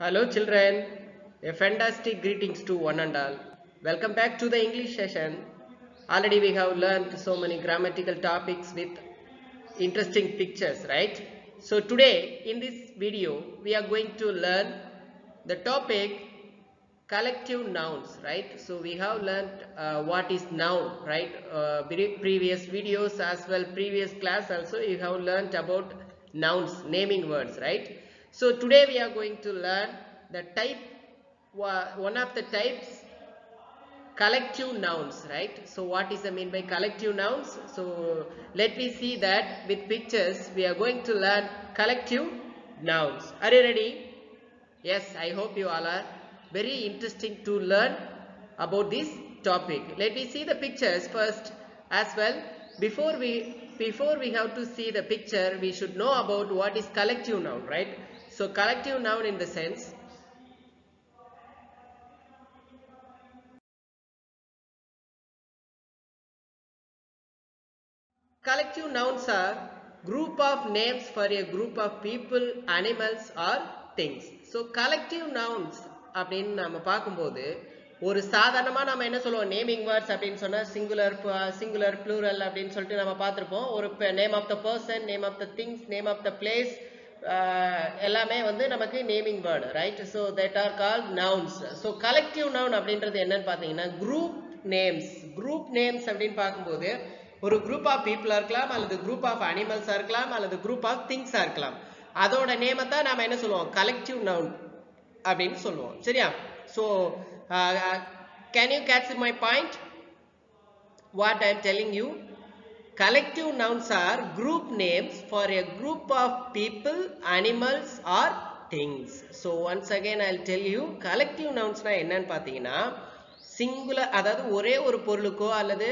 Hello children, a fantastic greetings to one and all. Welcome back to the English session. Already we have learned so many grammatical topics with interesting pictures, right? So today in this video we are going to learn the topic collective nouns, right? So we have learned uh, what is noun, right? Uh, pre- previous videos as well, previous class also you have learned about nouns, naming words, right? So today we are going to learn the type, wa- one of the types collective nouns right so what is the mean by collective nouns so let me see that with pictures we are going to learn collective nouns are you ready yes i hope you all are very interesting to learn about this topic let me see the pictures first as well before we before we have to see the picture we should know about what is collective noun right so collective noun in the sense Collective nouns are group of names for a group of people, animals or things. So collective nouns அப்படின்னு நம்ம பார்க்கும்போது ஒரு சாதாரணமாக நம்ம என்ன சொல்லுவோம் naming words அப்படின்னு சொன்னால் சிங்குலர் சிங்குலர் ப்ளூரல் அப்படின்னு சொல்லிட்டு நம்ம பார்த்துருப்போம் ஒரு name of the person name of the things name of the place எல்லாமே வந்து நமக்கு naming word right so that are call nouns so collective noun அப்படின்றது என்னன்னு பார்த்தீங்கன்னா குரூப் நேம்ஸ் குரூப் நேம்ஸ் அப்படின்னு பார்க்கும்போது ஒரு குரூப் ஆஃப் பீப்புளாக இருக்கலாம் அல்லது குரூப் ஆஃப் அனிமல்ஸாக இருக்கலாம் அல்லது குரூப் ஆஃப் திங்ஸாக இருக்கலாம் அதோட நேமை தான் நாம என்ன சொல்லுவோம் கலெக்டிவ் நவுன் அப்படின்னு சொல்லுவோம் சரியா so can you catch my point what I am telling you collective nouns are group names for a group of people animals or things so once again i'll tell you collective nouns na என்னன்னு பார்த்தீங்கன்னா singular அதாவது ஒரே ஒரு பொருளுக்கோ அல்லது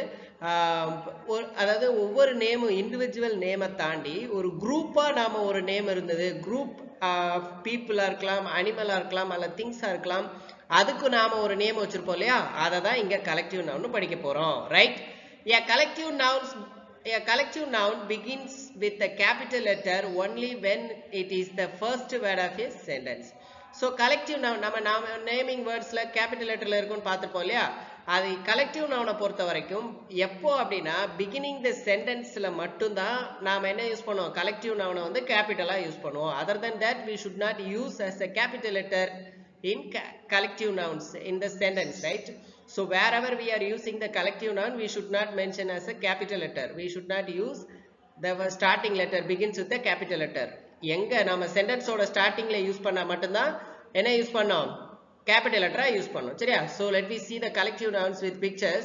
அதாவது ஒவ்வொரு நேமும் individual நேமை தாண்டி ஒரு குரூப்பாக நாம் ஒரு நேம் இருந்தது குரூப் பீப்புளாக இருக்கலாம் அனிமலாக இருக்கலாம் அல்ல திங்ஸாக இருக்கலாம் அதுக்கு நாம் ஒரு நேம் வச்சுருப்போம் இல்லையா அதை தான் இங்கே கலெக்டிவ் நவுன் படிக்க போகிறோம் right a collective nouns A collective noun begins with a capital letter only when it is the first word of a sentence. So collective noun நம்ம நாம நேமிங் வேர்ட்ஸில் கேபிட்டல் லெட்டரில் இருக்கும்னு பார்த்துருப்போம் இல்லையா அது கலெக்டிவ் நவுனை பொறுத்த வரைக்கும் எப்போ அப்படின்னா பிகினிங் த சென்டென்ஸில் மட்டும்தான் நாம் என்ன யூஸ் பண்ணுவோம் கலெக்டிவ் நவுனை வந்து கேபிட்டலாக யூஸ் பண்ணுவோம் other then that we should not use as a capital letter in collective nouns in the sentence right so wherever we are using the collective noun we should not mention as a capital letter we should not use the starting letter begins with the capital letter எங்க நம்ம சென்டென்ஸோட ஸ்டார்டிங்ல use பண்ணா மட்டும்தான் என்ன use பண்ணோம் capital லெட்டரா use பண்ணோம் சரியா so let me see the collective nouns with pictures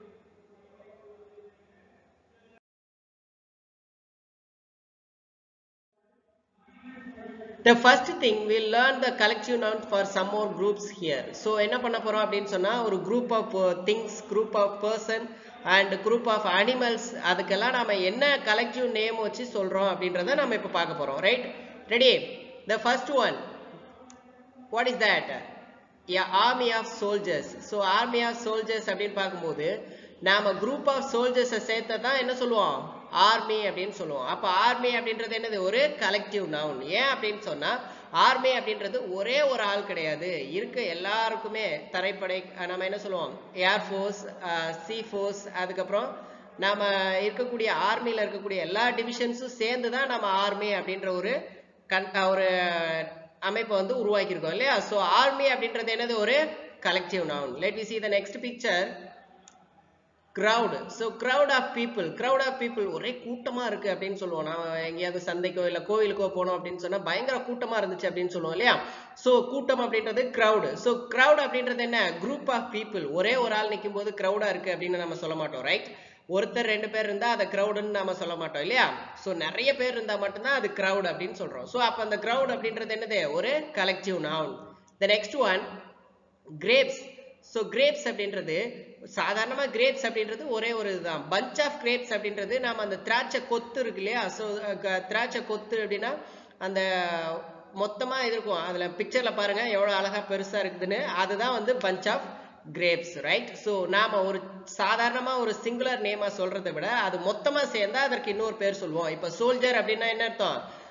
The first thing we'll learn the collective noun for some more groups here. So என்ன பண்ண போறோம் அப்படின்னு சொன்னா ஒரு group of uh, things, group of person and group of animals அதுக்கெல்லாம் நாம என்ன collective name வச்சு சொல்றோம் அப்படின்றத நம்ம இப்ப பார்க்க போறோம் right ready the first one what is that a army of soldiers so army of soldiers அப்படின்னு பார்க்கும்போது நாம குரூப் ஆஃப் சோல்ஜர்ஸை சேர்த்து தான் என்ன சொல்லுவோம் ஆர்மி அப்படின்னு சொல்லுவோம் அப்போ ஆர்மி அப்படின்றது என்னது ஒரு கலெக்டிவ் நவுன் ஏன் அப்படின்னு சொன்னா ஆர்மி அப்படின்றது ஒரே ஒரு ஆள் கிடையாது இருக்க எல்லாருக்குமே தரைப்படை நம்ம என்ன சொல்லுவோம் ஏர்ஃபோர்ஸ் சி ஃபோர்ஸ் அதுக்கப்புறம் நாம இருக்கக்கூடிய ஆர்மியில் இருக்கக்கூடிய எல்லா டிவிஷன்ஸும் சேர்ந்து தான் நம்ம ஆர்மி அப்படின்ற ஒரு கண் ஒரு அமைப்பை வந்து உருவாக்கியிருக்கோம் இல்லையா ஸோ ஆர்மி அப்படின்றது என்னது ஒரு collective noun let we see the next picture crowd so crowd of people crowd of people ஒரே கூட்டமாக இருக்குது அப்படின்னு சொல்லுவோம் நான் எங்கேயாவது சந்தைக்கோ இல்லை கோவிலுக்கோ போனோம் அப்படின்னு சொன்னால் பயங்கர கூட்டமாக இருந்துச்சு அப்படின்னு சொல்லுவோம் இல்லையா ஸோ கூட்டம் அப்படின்றது crowd ஸோ crowd அப்படின்றது என்ன குரூப் ஆஃப் பீப்புள் ஒரே ஒரு ஆள் நிற்கும் போது க்ரௌடாக இருக்குது அப்படின்னு நம்ம சொல்ல மாட்டோம் ரைட் ஒருத்தர் ரெண்டு பேர் இருந்தால் அதை க்ரௌடுன்னு நம்ம சொல்ல மாட்டோம் இல்லையா ஸோ நிறைய பேர் இருந்தால் மட்டும்தான் அது க்ரௌட் அப்படின்னு சொல்கிறோம் ஸோ அப்போ அந்த க்ரௌட் அப்படின்றது என்னது ஒரு collective noun the next one grapes so grapes அப்படின்றது சாதாரணமாக கிரேப்ஸ் அப்படின்றது ஒரே ஒரு இதுதான் பஞ்ச் ஆஃப் கிரேப்ஸ் அப்படின்றது நாம் அந்த திராட்சை கொத்து இருக்கு இல்லையா ஸோ திராட்சை கொத்து அப்படின்னா அந்த மொத்தமாக இருக்கும் அதில் பிக்சரில் பாருங்கள் எவ்வளோ அழகாக பெருசாக இருக்குதுன்னு அதுதான் வந்து bunch of grapes right so நாம் ஒரு சாதாரணமாக ஒரு சிங்குலர் நேமாக சொல்கிறத விட அது மொத்தமாக சேர்ந்தா அதற்கு இன்னொரு பேர் சொல்லுவோம் இப்போ சோல்ஜர் அப்படின்னா என்ன அர்த்தம்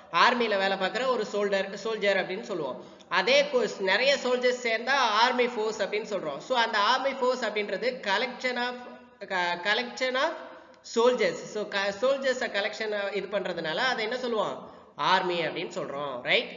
ஆர்மியில வேலை பார்க்குற ஒரு சோல்டர் சோல்ஜர் அப்படின்னு சொல்லுவோம் அதே கோர்ஸ் நிறைய சோல்ஜர்ஸ் சேர்ந்தா ஆர்மி ஃபோர்ஸ் அப்படின்னு சொல்றோம் ஸோ அந்த ஆர்மி ஃபோர்ஸ் அப்படின்றது collection of collection of soldiers so சோல்ஜர்ஸை கலெக்ஷன் இது பண்றதுனால அதை என்ன சொல்லுவோம் ஆர்மி அப்படின்னு சொல்றோம் right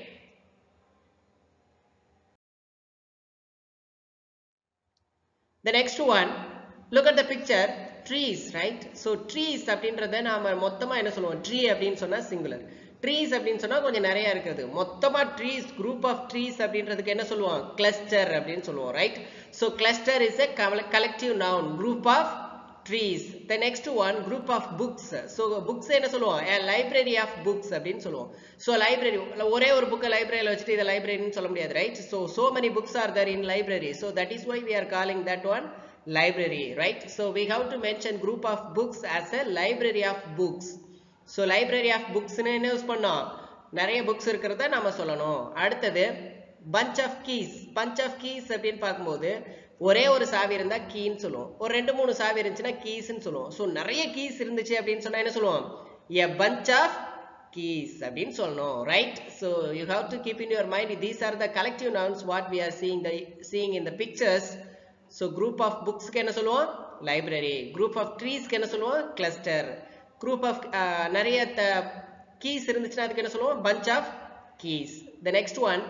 The next one, look at the picture, trees, right? So trees அப்படின்றத நாம மொத்தமா என்ன சொல்லுவோம் tree அப்படின்னு சொன்னா சிங்குலர் trees அப்படின்னு சொன்னா கொஞ்சம் நிறைய இருக்குது மொத்தமா trees group of trees அப்படின்றதுக்கு என்ன சொல்லுவோம் cluster அப்படின்னு சொல்லுவோம் right so cluster is a collective noun group of trees the next one group of books so books என்ன சொல்லுவோம் a library of books அப்படின்னு சொல்லுவோம் so library ஒரே ஒரு புக்கை லைப்ரரியில வச்சுட்டு இதை லைப்ரரின்னு சொல்ல முடியாது right so so many books are there in library so that is why we are calling that one library right so we have to mention group of books as a library of books so library of books னு என்ன use பண்ணோம் நிறைய books இருக்கிறத நாம சொல்லணும் அடுத்தது bunch of keys bunch of keys அப்படின்னு பார்க்கும்போது ஒரே ஒரு சாவி இருந்தா கீன்னு சொல்லுவோம் ஒரு ரெண்டு மூணு சாவி இருந்துச்சுன்னா கீஸ்ன்னு சொல்லுவோம் ஸோ நிறைய கீஸ் இருந்துச்சு அப்படின்னு சொன்னா என்ன சொல்லுவோம் எ bunch of keys அப்படின்னு சொல்லணும் right so you have to keep in your mind these are the collective nouns what we are seeing the seeing in the pictures so group of புக்ஸ்க்கு என்ன சொல்லுவோம் லைப்ரரி குரூப் ஆஃப் ட்ரீஸ்க்கு என்ன சொல்லுவோம் cluster group of நிறைய keys இருந்துச்சுன்னா அதுக்கு என்ன சொல்லுவோம் bunch of keys the next one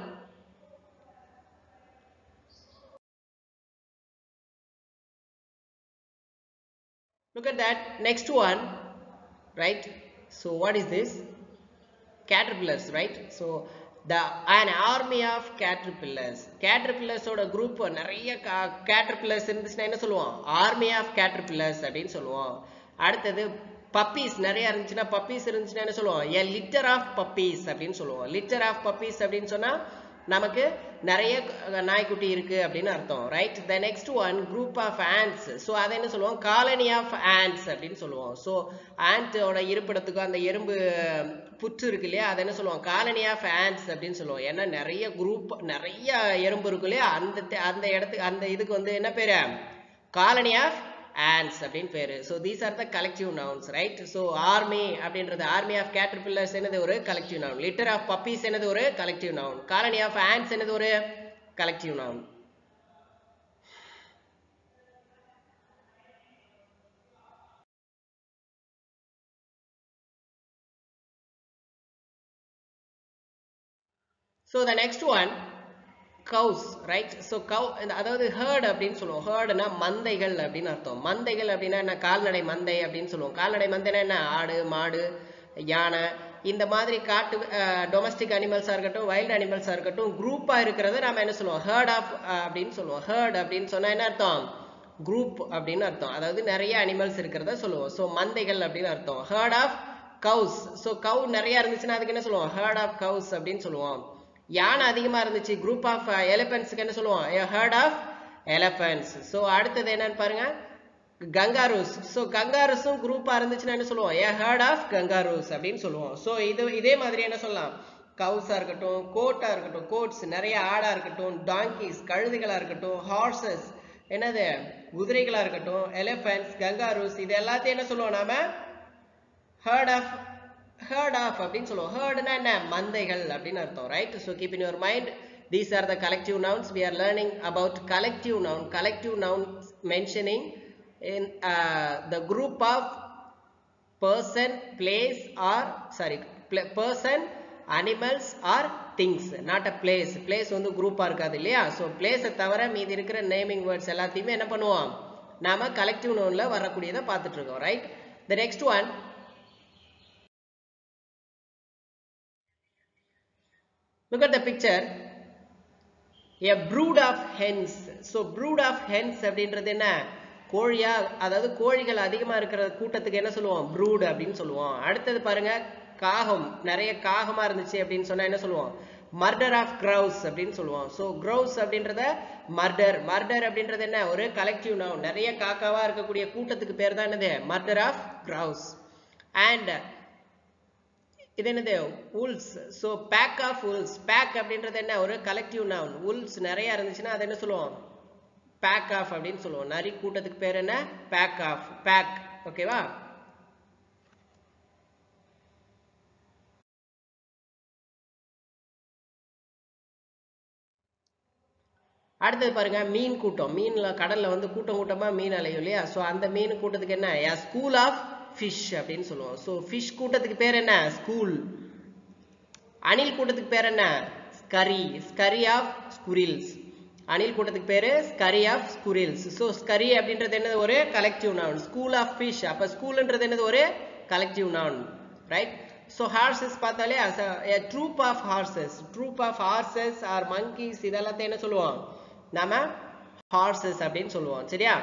look at that next one right so what is this caterpillars right so the an army of caterpillars caterpillars ஓட group நிறைய caterpillars இருந்துச்சுன்னா என்ன சொல்லுவோம் army of caterpillars அப்படின்னு சொல்லுவோம் அடுத்தது puppies நிறைய இருந்துச்சுன்னா puppies இருந்துச்சுன்னா என்ன சொல்லுவோம் a litter of puppies அப்படின்னு சொல்லுவோம் litter of puppies அப்படின்னு சொன்னா நமக்கு நிறைய நாய்க்குட்டி இருக்கு அப்படின்னு அர்த்தம் right the next one group of ants so அதை என்ன சொல்லுவோம் காலனி ஆஃப் ants அப்படின்னு சொல்லுவோம் ஸோ ஆண்டோட இருப்பிடத்துக்கும் அந்த எறும்பு புற்று இருக்கு இல்லையா அதை என்ன சொல்லுவோம் காலனி ஆஃப் ants அப்படின்னு சொல்லுவோம் ஏன்னா நிறைய குரூப் நிறைய எறும்பு இருக்கு இல்லையா அந்த அந்த இடத்துக்கு அந்த இதுக்கு வந்து என்ன பேரு காலனி ஆஃப் ants அப்படின்னு பேரு so these are the collective nouns right so army அப்படின்றது ஆர்மி ஆஃப் கேட்டர்பில்லர்ஸ் என்னது ஒரு collective noun litter of puppies என்னது ஒரு collective noun colony of ants என்னது ஒரு collective noun so the next one cows right so cow அதாவது herd அப்படின்னு சொல்லுவோம் ஹேர்டுனா மந்தைகள் அப்படின்னு அர்த்தம் மந்தைகள் அப்படின்னா என்ன கால்நடை மந்தை அப்படின்னு சொல்லுவோம் கால்நடை மந்தைனா என்ன ஆடு மாடு யானை இந்த மாதிரி காட்டு டொமஸ்டிக் அனிமல்ஸாக இருக்கட்டும் வைல்டு அனிமல்ஸாக இருக்கட்டும் குரூப்பாக இருக்கிறத நம்ம என்ன சொல்லுவோம் ஹேர்ட் ஆஃப் அப்படின்னு சொல்லுவோம் ஹேர்ட் அப்படின்னு சொன்னால் என்ன அர்த்தம் குரூப் அப்படின்னு அர்த்தம் அதாவது நிறைய அனிமல்ஸ் இருக்கிறத சொல்லுவோம் ஸோ மந்தைகள் அப்படின்னு அர்த்தம் ஹேர்ட் ஆஃப் கவுஸ் ஸோ கவு நிறைய இருந்துச்சுன்னா அதுக்கு என்ன சொல்லுவோம் ஹேர்ட் ஆஃப் கவுஸ் அப்படின்னு சொல்லுவோம் யானை அதிகமா இருந்துச்சு குரூப் ஆஃப் எலிபென்ட்ஸ்க்கு என்ன சொல்லுவோம் ஹேர்ட் ஆஃப் எலிபென்ட்ஸ் ஸோ அடுத்தது என்னன்னு பாருங்க கங்காரூஸ் ஸோ கங்காரூஸும் குரூப்பா இருந்துச்சுன்னா என்ன சொல்லுவோம் ஏ ஹேர்ட் ஆஃப் கங்காரூஸ் அப்படின்னு சொல்லுவோம் ஸோ இது இதே மாதிரி என்ன சொல்லலாம் கவுஸா இருக்கட்டும் கோட்டா இருக்கட்டும் கோட்ஸ் நிறைய ஆடா இருக்கட்டும் டாங்கிஸ் கழுதைகளா இருக்கட்டும் ஹார்சஸ் என்னது குதிரைகளா இருக்கட்டும் எலிபென்ட்ஸ் கங்காரூஸ் இது எல்லாத்தையும் என்ன சொல்லுவோம் நாம ஹேர்ட் ஆஃப் ஹேர்ட் ஆஃப் அப்படின்னு சொல்லுவோம் ஹேர்டுனா என்ன மந்தைகள் அப்படின்னு அர்த்தம் right so keep in your mind these are the collective nouns we are learning about collective noun collective noun mentioning in the group of person place or sorry person animals or things not a place place வந்து குரூப்பாக இருக்காது இல்லையா so பிளேஸை தவிர மீதி இருக்கிற naming words எல்லாத்தையுமே என்ன பண்ணுவோம் நாம கலெக்டிவ் நவுனில் வரக்கூடியதை பார்த்துட்டு இருக்கோம் right the next one look at the picture a brood of hens so brood of hens அப்படின்றது என்ன கோழியா அதாவது கோழிகள் அதிகமா இருக்கிற கூட்டத்துக்கு என்ன சொல்லுவோம் brood அப்படின்னு சொல்லுவோம் அடுத்தது பாருங்க காகம் நிறைய காகமா இருந்துச்சு அப்படின்னு சொன்னா என்ன சொல்லுவோம் மர்டர் ஆஃப் கிரவுஸ் அப்படின்னு சொல்லுவோம் ஸோ கிரவுஸ் அப்படின்றத மர்டர் மர்டர் அப்படின்றது என்ன ஒரு கலெக்டிவ் நவுன் நிறைய காக்காவா இருக்கக்கூடிய கூட்டத்துக்கு பேர் தான் என்னது மர்டர் ஆஃப் கிரவுஸ் அண்ட் இது என்னது owls so pack of owls pack அப்படின்றது என்ன ஒரு கலெக்டிவ் நவுன் உல்ஸ் நிறைய இருந்துச்சுன்னா அது என்ன சொல்லுவோம் பேக் ஆஃப் அப்படின்னு சொல்லுவோம் நரி கூட்டத்துக்கு பேர் என்ன பேக் ஆஃப் பேக் ஓகேவா அடுத்தது பாருங்க மீன் கூட்டம் மீன்ல கடல்ல வந்து கூட்டம் கூட்டமா மீன் அலையும் இல்லையா ஸோ அந்த மீன் கூட்டத்துக்கு என்ன ஸ்கூல் ஆஃப் ஃபிஷ் அப்படின்னு சொல்லுவோம் ஸோ ஃபிஷ் கூட்டத்துக்கு பேர் என்ன ஸ்கூல் அணில் கூட்டத்துக்கு பேர் என்ன ஸ்கரி ஸ்கரி ஆஃப் ஸ்குரில்ஸ் அணில் கூட்டத்துக்கு பேரு scurry of squirrels so scurry அப்படின்றது என்னது ஒரு collective noun school of fish அப்ப ஸ்கூல்ன்றது என்னது ஒரு collective noun right so horses பார்த்தாலே troop of horses troop of horses or monkeys இதெல்லாத்தையும் என்ன சொல்லுவோம் நாம ஹார்சஸ் அப்படின்னு சொல்லுவோம் சரியா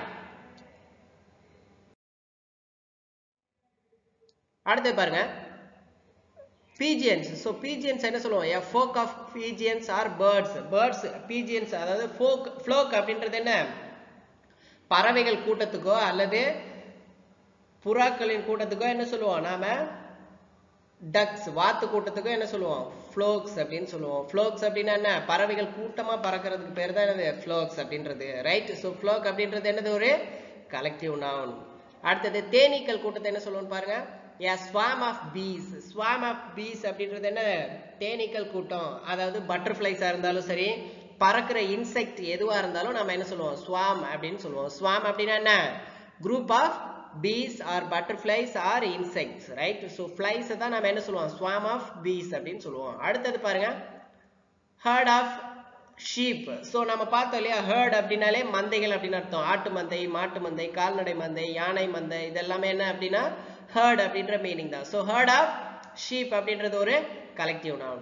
அடுத்து பாருங்க பீஜியன்ஸ் ஸோ பீஜியன்ஸ் என்ன சொல்லுவோம் a flock of pigeons or birds birds pigeons அதாவது ஃபோக் ஃப்ளோக் அப்படின்றது என்ன பறவைகள் கூட்டத்துக்கோ அல்லது புறாக்களின் கூட்டத்துக்கோ என்ன சொல்லுவோம் நாம டக்ஸ் வாத்து கூட்டத்துக்கும் என்ன சொல்லுவோம் ஃப்ளோக்ஸ் அப்படின்னு சொல்லுவோம் ஃப்ளோக்ஸ் அப்படின்னா என்ன பறவைகள் கூட்டமா பறக்கிறதுக்கு பேர் தான் என்னது ஃப்ளோக்ஸ் அப்படின்றது ரைட் ஸோ ஃப்ளோக் அப்படின்றது என்னது ஒரு கலெக்டிவ் நவுன் அடுத்தது தேனீக்கள் கூட்டத்தை என்ன சொல்லுவோம் பாருங்க a swarm of bees swarm of bees அப்படின்றது என்ன தேனீக்கள் கூட்டம் அதாவது பட்டர்ஃப்ளைஸா இருந்தாலும் சரி பறக்கிற இன்செக்ட் எதுவா இருந்தாலும் நம்ம என்ன சொல்லுவோம் ஸ்வாம் அப்படின்னு சொல்லுவோம் ஸ்வாம் அப்படின்னா என்ன group of bees R butterflies R insects right so ஃப்ளைஸை தான் நம்ம என்ன சொல்லுவோம் ஸ்வாம் ஆஃப் bees அப்படின்னு சொல்லுவோம் அடுத்தது பாருங்க ஹர்ட் ஆஃப் ஷீப் ஸோ நம்ம பார்த்தோம் இல்லையா ஹர்ட் அப்படின்னாலே மந்தைகள் அப்படின்னு அர்த்தம் ஆட்டு மந்தை மாட்டு மந்தை கால்நடை மந்தை யானை மந்தை இதெல்லாமே என்ன அப்படின்னா ஹர்ட் அப்படின்ற மீனிங் தான் ஸோ ஹர்ட் ஆஃப் ஷீப் அப்படின்றது ஒரு collective noun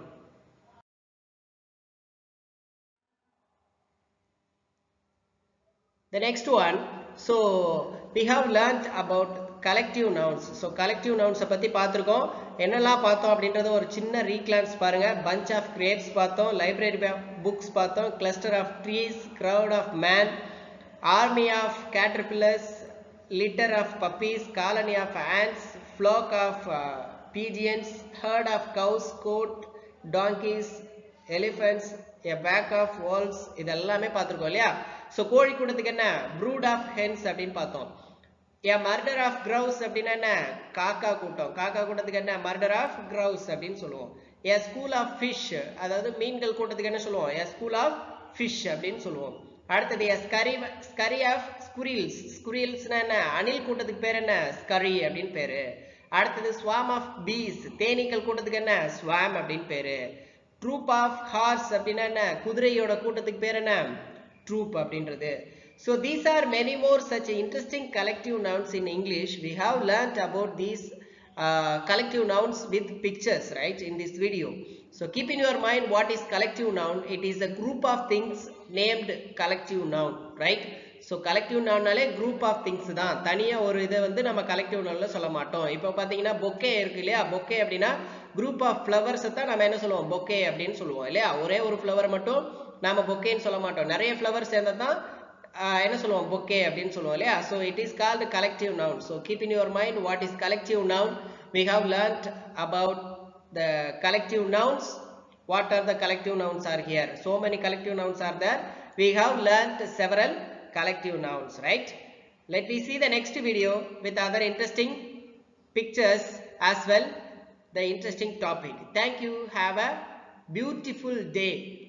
The next one, so we have learnt about collective nouns. So collective nouns பத்தி பார்த்திருக்கோம் என்னெல்லாம் பார்த்தோம் அப்படின்றது ஒரு சின்ன ரீக்ளான்ஸ் பாருங்க bunch of grapes பார்த்தோம் library books பார்த்தோம் cluster of trees crowd of man army of caterpillars litter of puppies colony of ants flock of uh, pigeons herd of cows goat donkeys elephants a pack of wolves இது எல்லாமே பார்த்திருக்கோம் இல்லையா so கோழி கூட்டத்துக்கு என்ன fruit of hence அப்படின்னு பார்த்தோம் ஏ murder of grows அப்படின்னா என்ன காக்கா கூட்டம் காக்கா கூட்டத்துக்கு என்ன மர்டர் ஆஃப் கிரவுஸ் அப்படின்னு சொல்லுவோம் ஏ ஸ்கூல் ஆஃப் ஃபிஷ் அதாவது மீன்கள் கூட்டத்துக்கு என்ன சொல்லுவோம் ஏ ஸ்கூல் ஆஃப் ஃபிஷ் அப்படின்னு சொல்லுவோம் அடுத்தது ஏ ஸ்கரி ஸ்கரி ஆஃப் ஸ்குரில்ஸ் ஸ்குரில்ஸ்னா என்ன அணில் கூட்டத்துக்கு பேர் என்ன ஸ்கரி அப்படின்னு பேரு அடுத்தது ஸ்வாம் ஆஃப் பீஸ் தேனீக்கள் கூட்டத்துக்கு என்ன ஸ்வாம் அப்படின்னு பேரு ட்ரூப் ஆஃப் ஹார்ஸ் அப்படின்னா என்ன குதிரையோட கூட்டத்துக்கு பேர் என்ன ட்ரூப் அப்படின்றது so these are many more such interesting collective nouns in english we have learnt about these uh, collective nouns with pictures right in this video so keep in your mind what is collective noun it is a group of things named collective noun right so collective நவுன்னாலே group of things தான் தனியாக ஒரு இதை வந்து நம்ம collective நவுனில் சொல்ல மாட்டோம் இப்போ பார்த்தீங்கன்னா பொக்கே இருக்கு இல்லையா பொக்கே அப்படின்னா குரூப் ஆஃப் ஃப்ளவர்ஸை தான் நம்ம என்ன சொல்லுவோம் பொக்கே அப்படின்னு சொல்லுவோம் இல்லையா ஒரே ஒரு ஃப்ளவர் மட்டும் நாம பொக்கேன்னு சொல்ல மாட்டோம் நிறைய ஃப்ளவர் சேர்ந்தது தான் என்ன சொல்லுவோம் பொக்கே அப்படின்னு சொல்லுவோம் இல்லையா so it is called collective noun so keep in your mind what is collective noun we have learned about the collective nouns what are the collective nouns are here so many collective nouns are there we have learnt several collective nouns right let me see the next video with other interesting pictures as well the interesting topic thank you have a beautiful day